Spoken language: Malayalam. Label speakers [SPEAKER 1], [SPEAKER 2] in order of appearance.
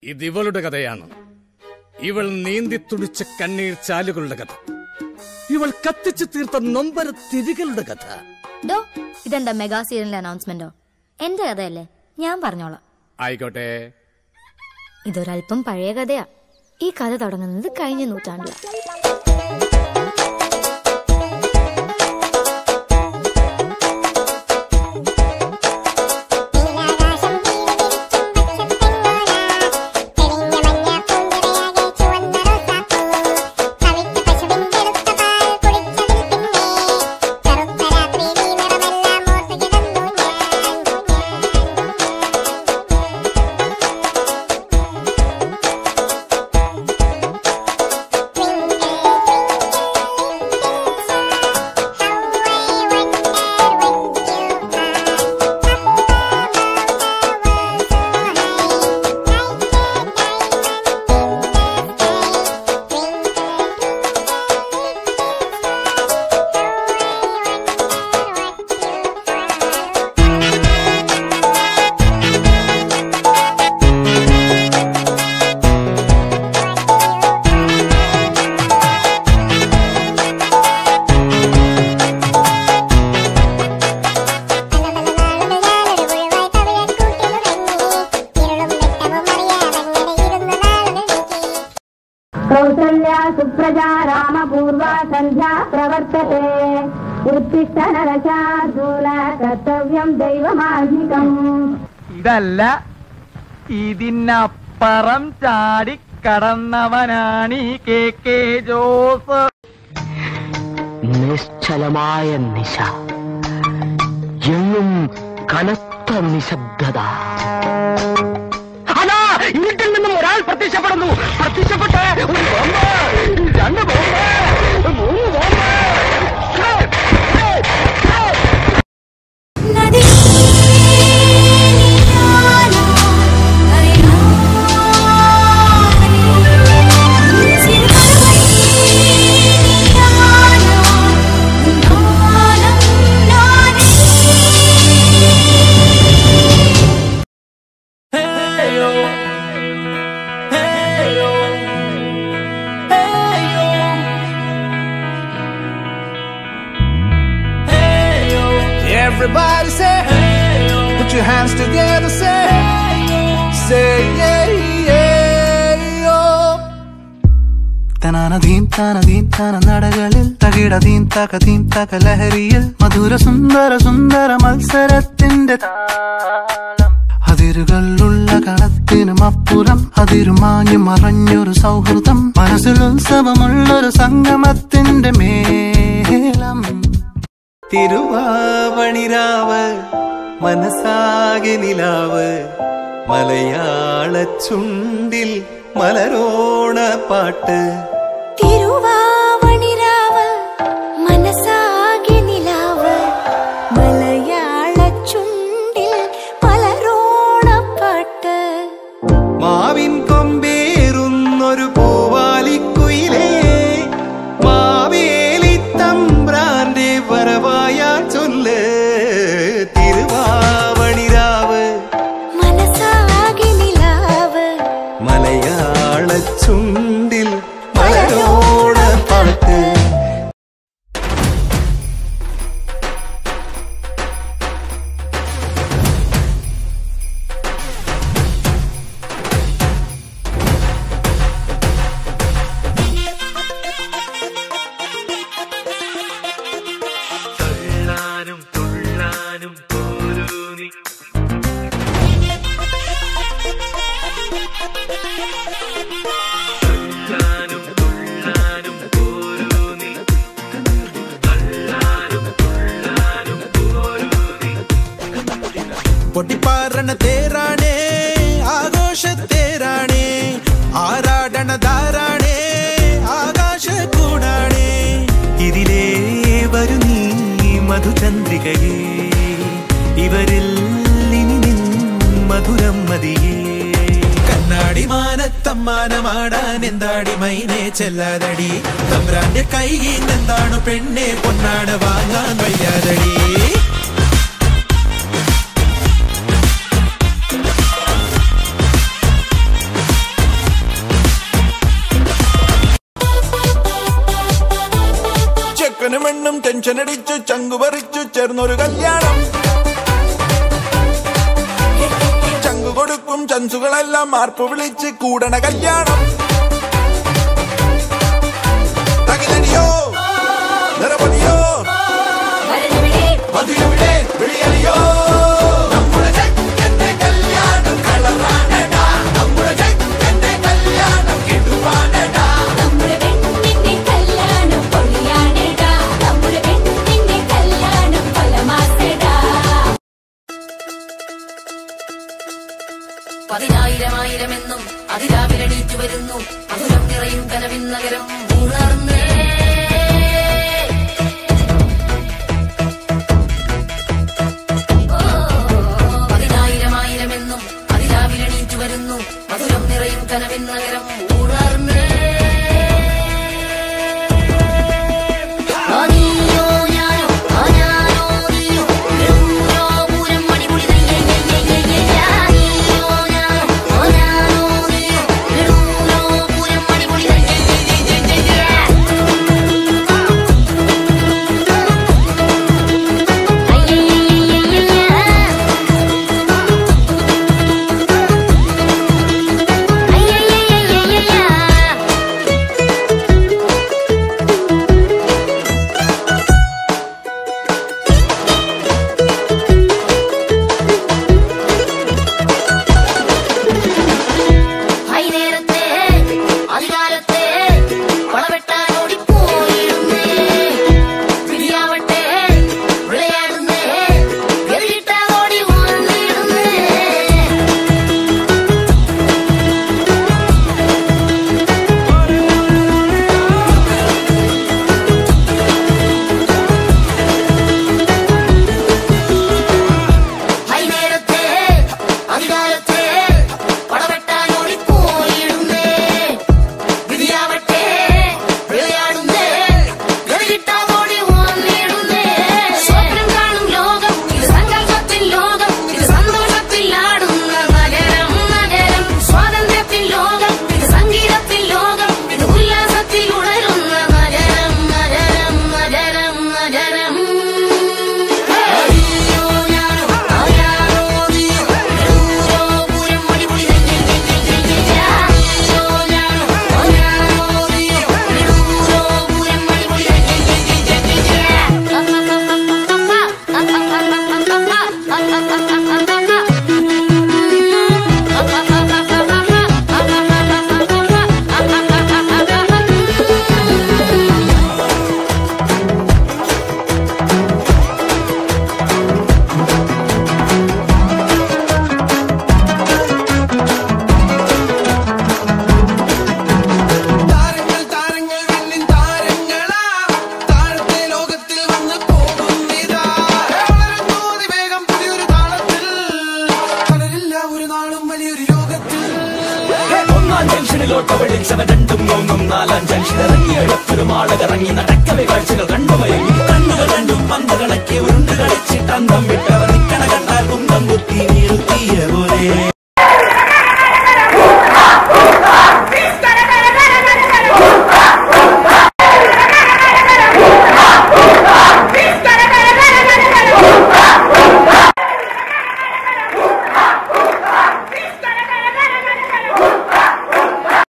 [SPEAKER 1] ഇത് ഇവളുടെ കഥയാണ് ഇവൾ നീന്തി തുടിച്ച കണ്ണീർ ചാലുകളുടെ കഥ ഇവൾ കത്തിച്ചു തീർത്ത നൊമ്പര തിരികളുടെ കഥ
[SPEAKER 2] ഡോ ഇതെന്താ മെഗാ സീരിയലിന്റെ അനൗൺസ്മെന്റോ എന്റെ കഥയല്ലേ ഞാൻ പറഞ്ഞോളാം
[SPEAKER 1] ആയിക്കോട്ടെ
[SPEAKER 2] ഇതൊരല്പം പഴയ കഥയാ ഈ കഥ തുടങ്ങുന്നത് കഴിഞ്ഞ നൂറ്റാണ്ടില
[SPEAKER 3] നീലാകാശം
[SPEAKER 4] കൗസല്യ സുപ്രജാ രാമപൂർവ സന്ധ്യാ പ്രവർത്തത്തെ ഉത്തിഷ്ഠ നരശാർദൂല കർത്തവ്യം ദൈവമാഹികം
[SPEAKER 5] ഇതല്ല ഇതിനപ്പുറം ചാടി കടന്നവനാണ് ഈ കെ കെ ജോസ്
[SPEAKER 6] നിശ്ചലമായ നിശ എങ്ങും കനത്ത നിശബ്ദത അതാ ഇരുട്ടിൽ നിന്നും ഒരാൾ പ്രത്യക്ഷപ്പെടുന്നു പ്രത്യക്ഷപ്പെട്ട് ഒരു ബോംബ് രണ്ട് ബോംബ് മൂന്ന് ബോംബ് ഛേ, ഛേ, ഛേ.
[SPEAKER 7] Everybody say, put your hands together, say, say, yeah, yeah, yo. തനാനദീം താനദീം താന നടകളിൽ തകിടതീം തകതീം തക ലഹരിയിൽ മധുര സുന്ദര സുന്ദര മത്സരത്തിന്റെ താളം അതിരുകളുള്ള കളത്തിനും അപ്പുറം അതിരുമാഞ്ഞു മറഞ്ഞൊരു സൗഹൃദം മനസ്സിൽ ഉത്സവമുള്ളൊരു സംഗമത്തിന്റെ മേളം തിരുവാവണിരാവ് മനസ്സാകെ നിലാവ് മലയാള ചുണ്ടിൽ മലരോണ പാട്ട്
[SPEAKER 3] തിരുവാവണിരാവ് മനസ്സാകെ നിലാവ് മലയാള ചുണ്ടിൽ പലരോണപ്പാട്ട്
[SPEAKER 7] മാവിൻ കൊമ്പേറുന്നൊരു പൂവാലിക്കുയിലേ മാവേലി തമ്പ്രാന്റെ വരവായ ചൊല്ല് തിരുവാവണിരാവ്
[SPEAKER 3] മനസ്സാകെ നിലാവ്
[SPEAKER 7] മലയാള ചുണ്ടിൽ മലരോണ പാട്ട് പൊട്ടിപ്പാറണ തേരാണേ ആഘോഷത്തേരാണേ ആരാടണ ധാരാണേ ആകാശ കൂടാണേ ഇതിലേ വരു നീ മധുചന്ദ്രികയേ ഇവരിൽ ഇനി നിൻ മധുരം മതിയേ കണ്ണാടി മാനത്തമ്മാനമാടാൻ എന്താടി മൈനെ ചെല്ലാതടി തമ്പ്രാന്റെ കൈയിൽ നിന്നെന്താണു പെണ്ണെ പൊന്നാട വാങ്ങാൻ വയ്യാതടി
[SPEAKER 8] വീണ്ടും ടെൻഷൻ അടിച്ചു ചങ്കുപറിച്ചു ചേർന്നൊരു കല്യാണം ചങ്കു കൊടുക്കും ചൻസുകളെല്ലാം മാർപ്പ് വിളിച്ച് കൂടണ കല്യാണം തകിലടിയോ നിറപൊലിയോ മധുരവിടെ വിളിയലിയോ നമ്മുടെ ചെക്കന്റെ കല്യാണം കളറാണടാ നമ്മുടെ ചെക്കന്റെ കല്യാണം കിടുവാണടാ
[SPEAKER 3] നമ്മുടെ പെണ്ണിന്റെ കല്യാണം പൊളിയാണെടാ നമ്മുടെ പെണ്ണിന്റെ കല്യാണം ഫലമാസടാ
[SPEAKER 9] പതിനായിരം ആയിരമെന്നും അതിരാവിലെണീറ്റു വരുന്നു മധുരം നിറയും കനവിൻ നഗരം ഉണർന്നേ ഓ, പതിനായിരം ആയിരമെന്നും അതിരാവിലെണീറ്റു വരുന്നു മധുരം നിറയും കനവിൻ നഗരം ഉണർന്നേ ആ നീയോ ഞാനോ ആ ഞാനോ നീയോ എന്തോ പൂരം മണിപൊളി നീയോ ഞാനോ ആ ഞാനോ നീയോ എന്തോ പൂരം മണിപൊളി വൈകുന്നേരത്തെ അധികാരത്തെ വളവെട്ടാൻ ഓടിപ്പോയിരുന്നേ പിടിയാവട്ടെ വിളയാടുന്നേ ഗതികിട്ടാ ഓടി വന്നിടുന്നേ വൈകുന്നേരത്തെ അധികാരത്തെ പടവെട്ടാൻ ഓടിപ്പോയിരുന്നേ വിധിയാവട്ടെ വിളയാടുന്നേ ഗതികിട്ടാൻ ഓടി വന്നിടുന്നേ സ്വപ്നം കാണും ലോകം ഇത് സങ്കല്പത്തിൻ ലോകം ഇത് സന്തോഷത്തിൽ ആടുന്ന നഗരം നഗരം സ്വാതന്ത്ര്യത്തിൻ ലോകം ഇത് സംഗീതത്തിൻ ലോകം ഇത് ഉല്ലാസത്തിൽ ഉണരുന്ന നഗരം നഗരം നഗരം നഗരം അയ്യോ ഞാനോ ആരാണോ നീയോ എന്തോ പൂരം മണിപൊളി അയ്യോ ഞാനോ ആരാണോ നീയോ എന്തോ പൂരം മണിപൊളി
[SPEAKER 8] താരങ്ങൾ താരങ്ങൾ വെള്ളിൻ താരങ്ങളാ താഴത്തെ ലോകത്തിൽ വന്ന് പോകുന്നിതാ വളരുന്നു അതിവേഗം പുതിയൊരു താളത്തിൽ വളരില്ല ഒരു നാളും വലിയൊരു ലോകത്തിൽ
[SPEAKER 7] ഒന്നാം ജംഗ്ഷനിലോട്ട് വിളിച്ചവൻ രണ്ടും മൂന്നും നാലാം ജംഗ്ഷൻ ഇറങ്ങി എഴുത്തൊരു മാളകിറങ്ങി നടക്കവെ കാഴ്ചകൾ കണ്ടുമയങ്ങി കണ്ണുകൾ രണ്ടും പന്ത് കണക്കി ഉരുണ്ട് കളിച്ചിട്ട് അന്തം വിട്ടവർ നിക്കണ കണ്ടാൽ കുന്തം കുത്തി നീറുത്തിയ പോലെ